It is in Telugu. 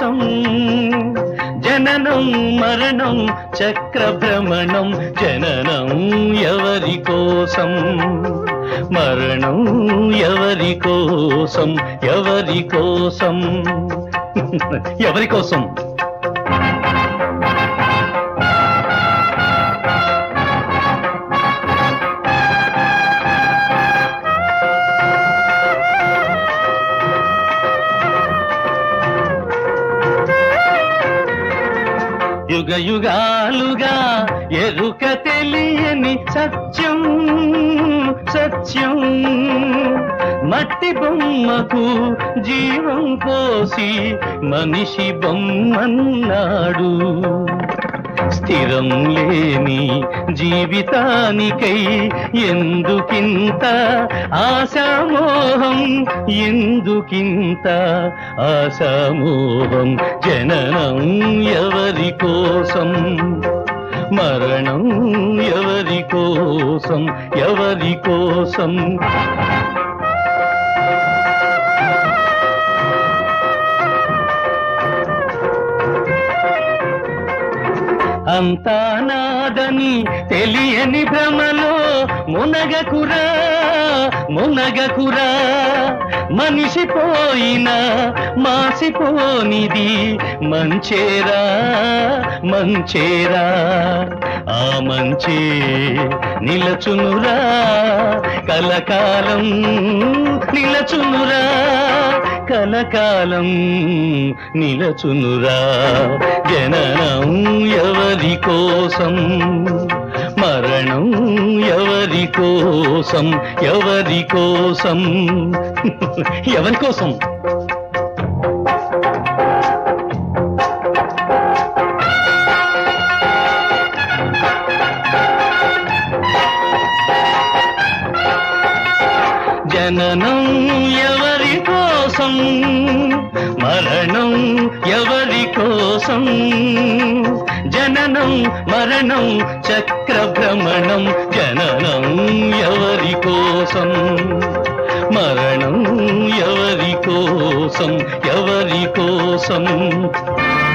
కోసం జననం మరణం చక్రభ్రమణం జననం ఎవరి కోసం మరణం ఎవరి కోసం ఎవరి కోసం ఎవరి కోసం యుగ యుగాలుగా ఎరుక తెలియని సత్యం సత్యం మట్టి బొమ్మకు జీవం పోసి మనిషి బొమ్మన్నాడు స్థిరం లేని జీవితానికై ఎందుకింత ఆశామోహం ఎందుకింత ఆశామోహం జననం ఎవరి కోసం మరణం ఎవరి కోసం ఎవరి కోసం అంతా నాదని తెలియని భ్రమలో మునగకురా మునగకురా మనిషి పోయిన మాసిపోనిది మంచేరా మంచేరా ఆ మంచే నిలచునురా కలకాలం నిలచునురా కలకాలం నిలచునురా జననం ఎవరి కోసం మరణం ఎవరి కోసం ఎవరి కోసం ఎవరి కోసం జననం ఎవరి కోసం మరణం ఎవరి కోసం జననం మరణం చక్రభ్రమణం జననం ఎవరి కోసం మరణం ఎవరి కోసం ఎవరి కోసం